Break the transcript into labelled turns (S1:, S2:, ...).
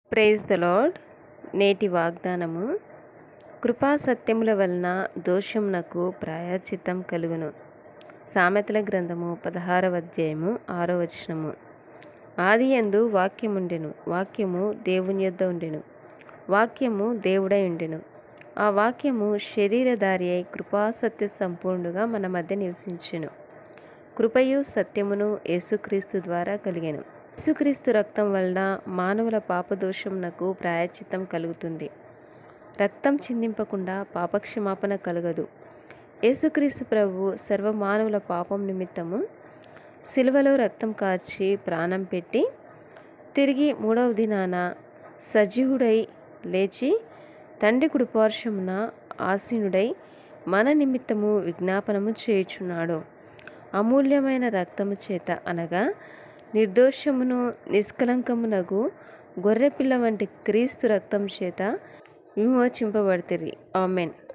S1: praise the lord నేటి వాగ్దానము కృపా సత్యముల వలన దోషమునకు ప్రాయశ్చిత్తం కలుగును సామెతల గ్రంథము పదహారవ అధ్యాయము ఆరో వచనము ఆది యందు వాక్యముండెను వాక్యము దేవుని యొద్ద ఉండెను వాక్యము దేవుడై ఉండెను ఆ వాక్యము శరీరధారి అయి కృపా సత్య సంపూర్ణుగా మన మధ్య నివసించెను కృపయు సత్యమును యేసుక్రీస్తు ద్వారా కలిగెను యేసుక్రీస్తు రక్తం వలన మానవుల పాపదోషమునకు ప్రాయశ్చిత్తం కలుగుతుంది రక్తం చిందింపకుండా పాపక్షమాపణ కలగదు యేసుక్రీస్తు ప్రభు సర్వ మానవుల పాపం నిమిత్తము సిలువలో రక్తం కార్చి ప్రాణం పెట్టి తిరిగి మూడవ దినాన సజీవుడై లేచి తండ్రి కుడిపార్శ్వమున ఆసీనుడై మన నిమిత్తము విజ్ఞాపనము చేయుచున్నాడు అమూల్యమైన రక్తము చేత అనగా నిర్దోషమును నిష్కలంకమునగు గొర్రెపిల్ల వంటి క్రీస్తు రక్తం చేత విమోచింపబడితిరి ఆమెన్